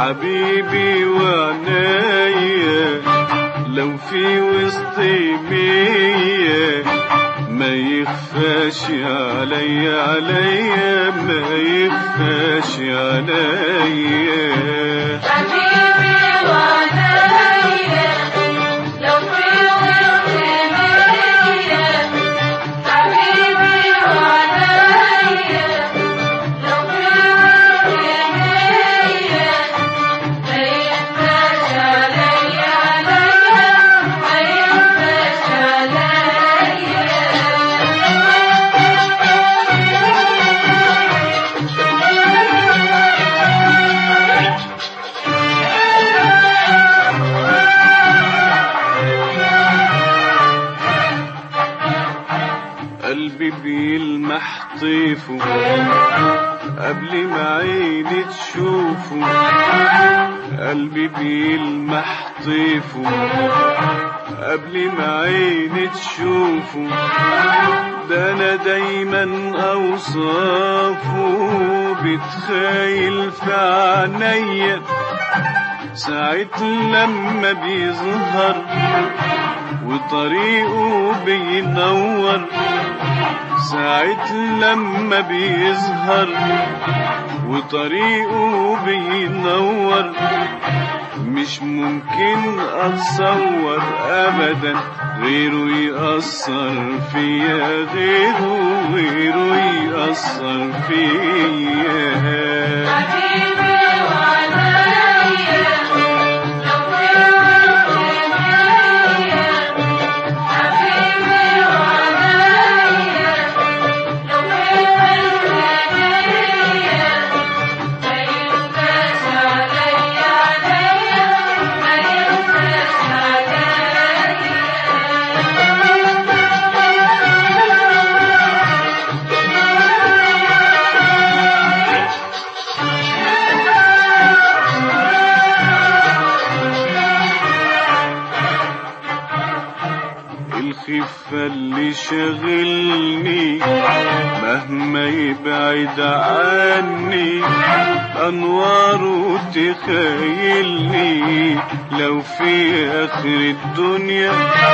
حبيبي وعنايا لو في وسطي مية ما يخفاش عليا عليا ما يخفاش عليا حبيبي وعنايا لو في وسط مية حبيبي وعنايا لو في وسط مية ما ينفعش عليا عليا ما ينفعش عليا قلبي بيلمح طيفه قبل ما عيني تشوفه قلبي بيلمح طيفه قبل ما عيني تشوفه ده انا دايما اوصافه بتخيل في عينيا ساعة لما بيظهر وطريقه بينور ساعة لما بيظهر وطريقه بينور مش ممكن اتصور ابدا غيره يأثر فيا غيره غيره يأثر فيا حبيبي وعنايا لو في وسط مية حبيبي وعنايا لو في وسط مية ما ينفعش عليا عليا ما ينفعش عليا الخفة اللي شغلني مهما يبعد عني أنواره تخيلني لو في آخر الدنيا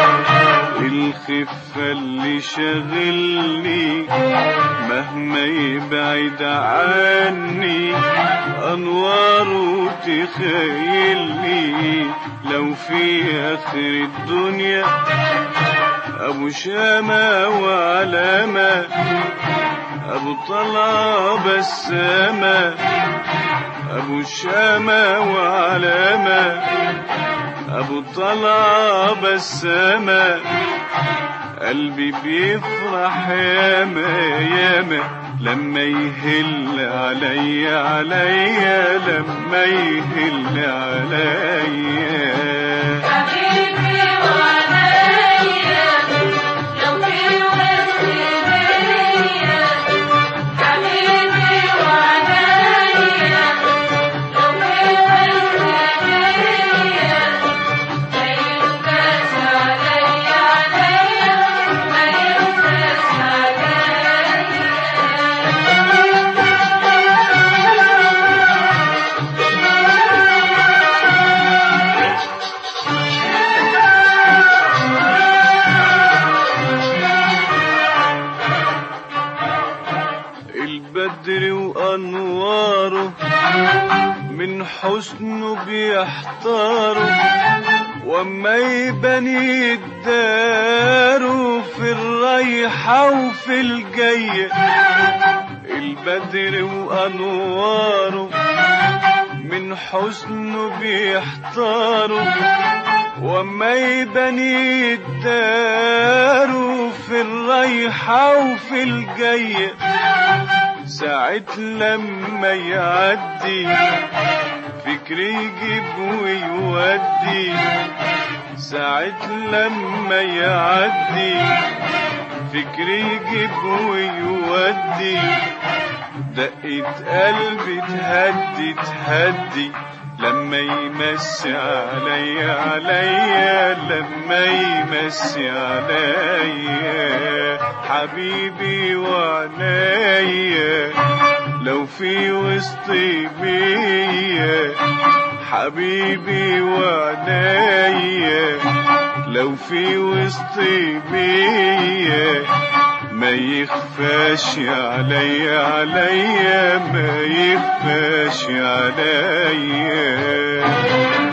الخفة اللي شغلني مهما يبعد عني أنواره تخيلني لو في آخر الدنيا أبو شامة وعلامة أبو طلعة بسامة أبو شامة وعلامة أبو طلعة بسامة قلبي بيفرح ياما ياما لما يهل عليا عليا لما يهل عليا حبيبي وعنايا لو في وسط مية حبيبي وعنايا لو في وسط مية ما ينفعش عليا عليا ما ينفعش عليا البدر وأنواره من حسنه بيحتاره وما يبني الدار في الرايحة وفي الجاية البدر وأنواره من حسنه بيحتاره وما يبني الدار في الرايحة وفي الجاية ساعة لما يعدي فكري يجيب ويودي ساعة لما يعدي فكري يجيب ويودي دقة قلبي تهدي تهدي لما يمسي عليا عليا لما يمسي عليا حبيبي وعنايا لو في وسطي بيا حبيبي وعنايا لو في وسط بيا ما يخفاش عليا عليا ما يخفاش عليا